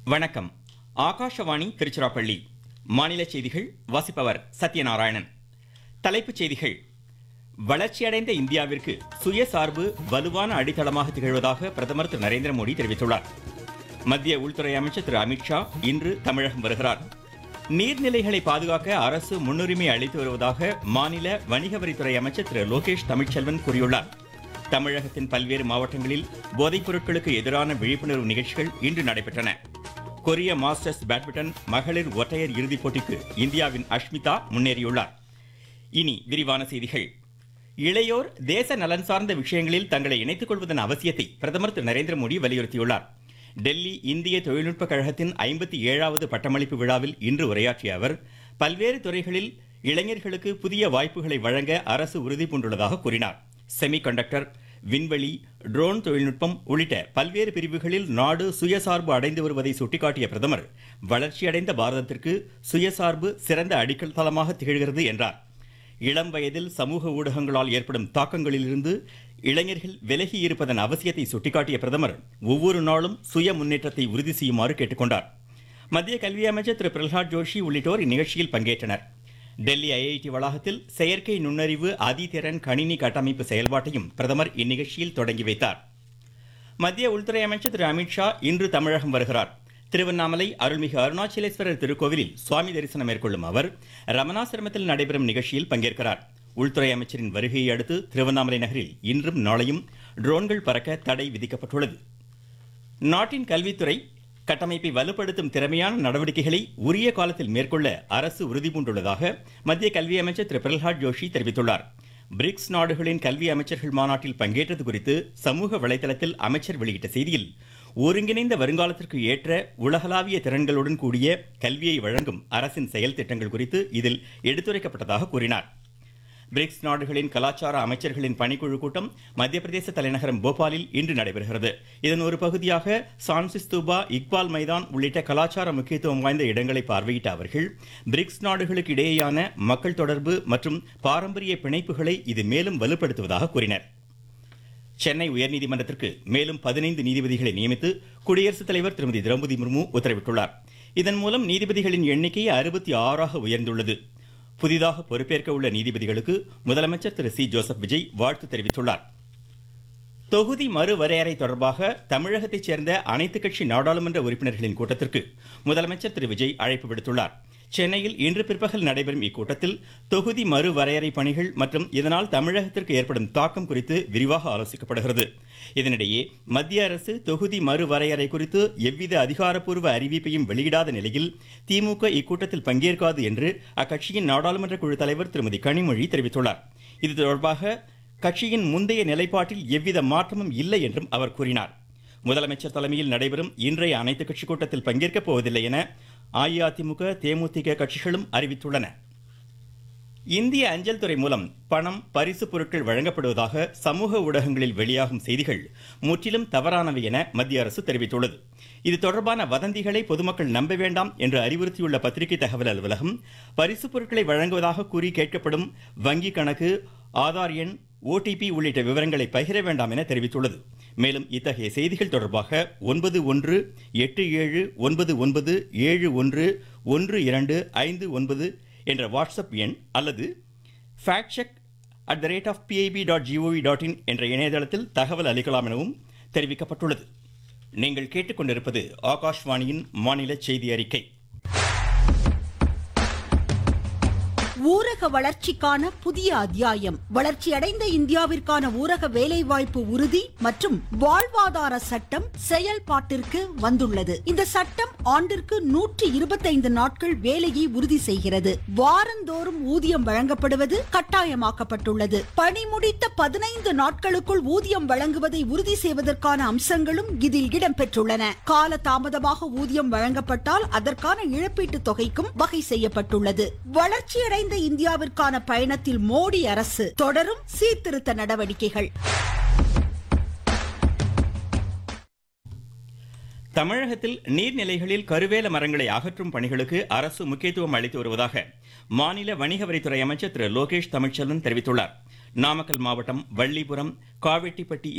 வணக்கம் ஆகாஷவாணி திருச்சிராப்பள்ளி மாநில செய்திகள் வாசிப்பவர் சத்யநாராயணன் தலைப்புச் செய்திகள் வளர்ச்சியடைந்த இந்தியாவிற்கு சுயசார்பு வலுவான அடித்தளமாக திகழ்வதாக பிரதமர் திரு நரேந்திர மோடி தெரிவித்துள்ளார் மத்திய உள்துறை அமைச்சர் திரு அமித்ஷா இன்று தமிழகம் வருகிறார் நீர்நிலைகளை பாதுகாக்க அரசு முன்னுரிமை அளித்து வருவதாக மாநில வணிக வரித்துறை அமைச்சர் திரு லோகேஷ் தமிழ்ச்செல்வன் கூறியுள்ளார் தமிழகத்தின் பல்வேறு மாவட்டங்களில் போதைப் பொருட்களுக்கு எதிரான விழிப்புணர்வு நிகழ்ச்சிகள் இன்று நடைபெற்றன கொரிய மாஸ்டர்ஸ் பேட்மிண்டன் மகளிர் ஒற்றையர் இறுதிப் போட்டிக்கு இந்தியாவின் அஷ்மிதா முன்னேறியுள்ளார் இனி விரிவான செய்திகள் இளையோர் தேச நலன் சார்ந்த விஷயங்களில் தங்களை இணைத்துக் கொள்வதன் அவசியத்தை பிரதமர் திரு நரேந்திர மோடி வலியுறுத்தியுள்ளார் டெல்லி இந்திய தொழில்நுட்ப கழகத்தின் ஐம்பத்தி ஏழாவது பட்டமளிப்பு விழாவில் இன்று உரையாற்றிய அவர் பல்வேறு துறைகளில் இளைஞர்களுக்கு புதிய வாய்ப்புகளை வழங்க அரசு உறுதி பூண்டுள்ளதாக கூறினார் செமி கண்டக்டர் விண்வெளி ட்ரோன் தொழில்நுட்பம் உள்ளிட்ட பல்வேறு பிரிவுகளில் நாடு சுயசார்பு அடைந்து வருவதை சுட்டிக்காட்டிய பிரதமர் வளர்ச்சியடைந்த பாரதத்திற்கு சுயசார்பு சிறந்த அடிக்கல் தளமாக திகழ்கிறது என்றார் இளம் வயதில் சமூக ஊடகங்களால் ஏற்படும் தாக்கங்களிலிருந்து இளைஞர்கள் விலகி இருப்பதன் அவசியத்தை சுட்டிக்காட்டிய பிரதமர் ஒவ்வொரு நாளும் சுய முன்னேற்றத்தை உறுதி செய்யுமாறு கேட்டுக்கொண்டார் மத்திய கல்வி அமைச்சர் திரு பிரகலாத் ஜோஷி உள்ளிட்டோர் இந்நிகழ்ச்சியில் பங்கேற்றனர் டெல்லி ஐஐடி வளாகத்தில் செயற்கை நுண்ணறிவு அதிதிறன் கணினி கட்டமைப்பு செயல்பாட்டையும் பிரதமர் இந்நிகழ்ச்சியில் தொடங்கி வைத்தார் மத்திய உள்துறை அமைச்சர் திரு அமித்ஷா இன்று தமிழகம் வருகிறார் திருவண்ணாமலை அருள்மிகு அருணாச்சலேஸ்வரர் திருக்கோவிலில் சுவாமி தரிசனம் மேற்கொள்ளும் அவர் ரமணாசிரமத்தில் நடைபெறும் நிகழ்ச்சியில் பங்கேற்கிறார் உள்துறை அமைச்சரின் வருகையை அடுத்து திருவண்ணாமலை நகரில் இன்றும் நாளையும் ட்ரோன்கள் பறக்க தடை விதிக்கப்பட்டுள்ளது நாட்டின் கல்வித்துறை கட்டமைப்பை வலுப்படுத்தும் திறமையான நடவடிக்கைகளை உரிய காலத்தில் மேற்கொள்ள அரசு உறுதிபூண்டுள்ளதாக மத்திய கல்வி அமைச்சர் திரு பிரகலாத் ஜோஷி தெரிவித்துள்ளார் பிரிக்ஸ் நாடுகளின் கல்வி அமைச்சர்கள் மாநாட்டில் பங்கேற்றது குறித்து சமூக வலைதளத்தில் அமைச்சர் வெளியிட்ட செய்தியில் ஒருங்கிணைந்த வருங்காலத்திற்கு ஏற்ற உலகளாவிய திறன்களுடன் கூடிய கல்வியை வழங்கும் அரசின் செயல் திட்டங்கள் குறித்து இதில் எடுத்துரைக்கப்பட்டதாக கூறினார் பிரிக்ஸ் நாடுகளின் கலாச்சார அமைச்சர்களின் பணிக்குழு கூட்டம் மத்திய பிரதேச தலைநகரம் போபாலில் இன்று நடைபெறுகிறது இதன் ஒரு பகுதியாக சான்சிஸ்தூபா இக்பால் மைதான் உள்ளிட்ட கலாச்சார முக்கியத்துவம் வாய்ந்த இடங்களை பார்வையிட்ட அவர்கள் பிரிக்ஸ் நாடுகளுக்கு இடையேயான மக்கள் தொடர்பு மற்றும் பாரம்பரிய பிணைப்புகளை இது மேலும் வலுப்படுத்துவதாக கூறினர் சென்னை உயர்நீதிமன்றத்திற்கு மேலும் பதினைந்து நீதிபதிகளை நியமித்து குடியரசுத் தலைவர் திருமதி திரௌபதி முர்மு உத்தரவிட்டுள்ளார் இதன் மூலம் நீதிபதிகளின் எண்ணிக்கை அறுபத்தி ஆறாக உயர்ந்துள்ளது புதிதாக பொறுப்பேற்க உள்ள நீதிபதிகளுக்கு முதலமைச்சர் திரு சி ஜோசப் விஜய் வாழ்த்து தெரிவித்துள்ளார் தொகுதி மறுவரையறை தொடர்பாக தமிழகத்தைச் சேர்ந்த அனைத்து கட்சி நாடாளுமன்ற உறுப்பினர்களின் கூட்டத்திற்கு முதலமைச்சர் திரு விஜய் அழைப்பு விடுத்துள்ளார் சென்னையில் இன்று பிற்பகல் நடைபெறும் இக்கூட்டத்தில் தொகுதி மறுவரையறை பணிகள் மற்றும் இதனால் தமிழகத்திற்கு ஏற்படும் தாக்கம் குறித்து விரிவாக ஆலோசிக்கப்படுகிறது இதனிடையே மத்திய அரசு தொகுதி மறுவரையறை குறித்து எவ்வித அதிகாரப்பூர்வ அறிவிப்பையும் வெளியிடாத நிலையில் திமுக இக்கூட்டத்தில் பங்கேற்காது என்று அக்கட்சியின் நாடாளுமன்ற குழு தலைவர் திருமதி கனிமொழி தெரிவித்துள்ளார் இது தொடர்பாக கட்சியின் முந்தைய நிலைப்பாட்டில் எவ்வித மாற்றமும் இல்லை என்றும் அவர் கூறினார் முதலமைச்சர் தலைமையில் நடைபெறும் இன்றைய அனைத்து கட்சி கூட்டத்தில் பங்கேற்கப் போவதில்லை என அஇஅதிமுக தேமுதிக கட்சிகளும் அறிவித்துள்ளன இந்திய அஞ்சல் துறை மூலம் பணம் பரிசு பொருட்கள் வழங்கப்படுவதாக சமூக ஊடகங்களில் வெளியாகும் செய்திகள் முற்றிலும் தவறானவை என மத்திய அரசு தெரிவித்துள்ளது இது தொடர்பான வதந்திகளை பொதுமக்கள் நம்ப வேண்டாம் என்று அறிவுறுத்தியுள்ள பத்திரிகை தகவல் அலுவலகம் பரிசு பொருட்களை வழங்குவதாக கூறி கேட்கப்படும் வங்கி கணக்கு ஆதார் எண் ஓடிபி உள்ளிட்ட விவரங்களை பகிர வேண்டாம் என தெரிவித்துள்ளது மேலும் இத்தகைய செய்திகள் தொடர்பாக ஒன்பது ஒன்று எட்டு ஏழு ஒன்பது ஒன்பது ஏழு ஒன்று ஒன்று இரண்டு ஐந்து ஒன்பது என்ற வாட்ஸ்அப் எண் அல்லது fact check at the rate of PIB dot GOV dot in என்ற இணையதளத்தில் தகவல் அளிக்கலாம் எனவும் தெரிவிக்கப்பட்டுள்ளது நீங்கள் கேட்டுக்கொண்டிருப்பது ஆகாஷ்வாணியின் மாநில செய்தி அறிக்கை ஊரக வளர்ச்சிக்கான புதிய அத்தியாயம் வளர்ச்சியடைந்த இந்தியாவிற்கான ஊரக வேலைவாய்ப்பு உறுதி மற்றும் வாழ்வாதார சட்டம் செயல்பாட்டிற்கு வந்துள்ளது இந்த சட்டம் ஆண்டிற்கு நூற்றி இருபத்தைந்து நாட்கள் வேலையை உறுதி செய்கிறது வாரந்தோறும் ஊதியம் வழங்கப்படுவது கட்டாயமாக்கப்பட்டுள்ளது பணி முடித்த பதினைந்து நாட்களுக்குள் ஊதியம் வழங்குவதை உறுதி செய்வதற்கான அம்சங்களும் இதில் இடம்பெற்றுள்ளன கால தாமதமாக ஊதியம் வழங்கப்பட்டால் அதற்கான இழப்பீட்டுத் தொகைக்கும் வகை செய்யப்பட்டுள்ளது வளர்ச்சியடைந்த இந்தியாவிற்கான பயணத்தில் மோடி அரசு தொடரும் சீர்திருத்த நடவடிக்கைகள் தமிழகத்தில் நீர்நிலைகளில் கருவேல மரங்களை அகற்றும் பணிகளுக்கு அரசு முக்கியத்துவம் அளித்து வருவதாக மாநில வணிக வரித்துறை அமைச்சர் திரு லோகேஷ் தமிழ்ச்செல்வன் தெரிவித்துள்ளார் நாமக்கல் மாவட்டம் வள்ளிபுரம் காவெட்டிப்பட்டி